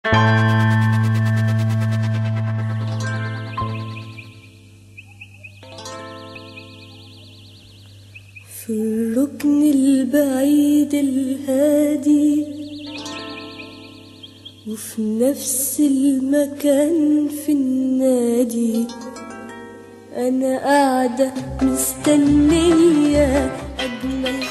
في الركن البعيد الهادي وفي نفس المكان في النادي أنا قاعدة مستنية أجمل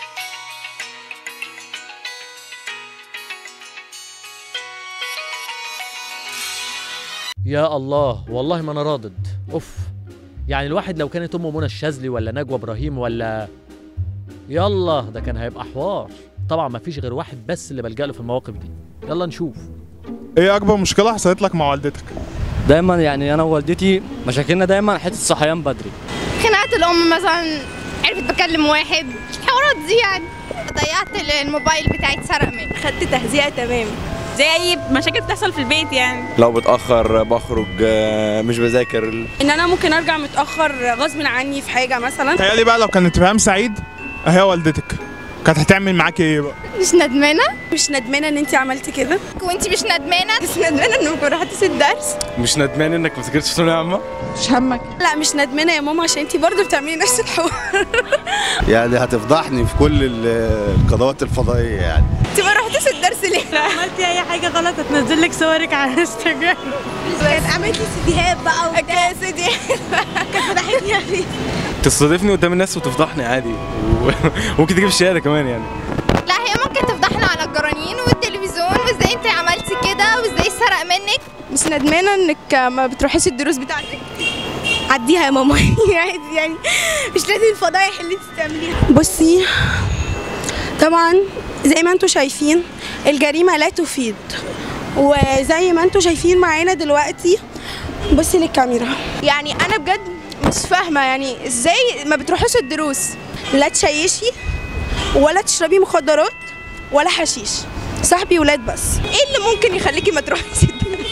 يا الله والله ما انا راضد اوف يعني الواحد لو كانت امه منى الشاذلي ولا نجوى ابراهيم ولا يلا ده كان هيبقى حوار طبعا ما فيش غير واحد بس اللي بلجأ له في المواقف دي يلا نشوف ايه اكبر مشكله حصلت لك مع والدتك دايما يعني انا ووالدتي مشاكلنا دايما حته الصحيان بدري خناقات الام مثلا عرفت بكلم واحد الحوارات دي يعني ضيعت الموبايل بتاعي اتسرق مني خدت تهزيئه تمام زي اي مشاكل بتحصل في البيت يعني لو بتأخر بخرج آه، مش بذاكر ان انا ممكن ارجع متاخر غصب عني في حاجه مثلا تخيلي بقى لو كان اتفاهم سعيد اهي والدتك كانت هتعمل معاكي ايه بقى مش ندمانه مش ندمانه ان انت عملتي كده وانتي مش ندمانه بس ندمانه ان ما رحتيش الدرس مش ندمان انك ما ذاكرتش ثانويه عامه مش همك لا مش ندمانه يا ماما عشان انت برضه بتعملي نفس الحوار يعني هتفضحني في كل ال- القنوات الفضائيه يعني انت ما رحتيش الدرس ليه عملتي اي حاجه غلط هتنزل لك صورك على انستجرام كانت عملت لي سيديهات بقى وبتاع سيديهات كانت فتحتني عليه تستضيفني قدام الناس وتفضحني عادي و- وممكن تجيب الشهاده كمان يعني لا هي ممكن تفضحنا على الجرانين والتلفزيون وازاي انت عملتي كده وازاي سرق منك مش ندمانه انك ما بتروحيش الدروس بتاعتك عديها يا ماما عادي يعني مش لازم الفضايح اللي انت بتعمليها بصي طبعا زي ما انتم شايفين الجريمه لا تفيد وزي ما انتم شايفين معانا دلوقتي بصي للكاميرا يعني انا بجد مش فاهمه يعني ازاي ما بتروحيش الدروس لا تشيشي ولا تشربي مخدرات ولا حشيش صاحبي ولاد بس ايه اللي ممكن يخليكي ما تروحيش الدروس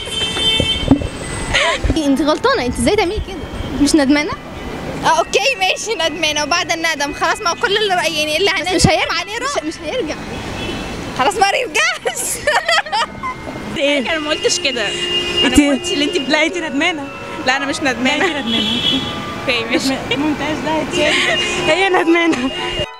انت غلطانه انت ازاي تعملي كده مش ندمانه اه اوكي ماشي ندمانه وبعد الندم خلاص ما هو كل اللي يعني اللي هنندم مش هيرجع عليه رأي مش هيرجع خلاص ما يرجعش ايه انا ما قلتش كده انا ما قلتش اللي انت لا انت ندمانه لا انا مش ندمانه ندمانه اوكي ماشي ممتاز ده هي ندمانه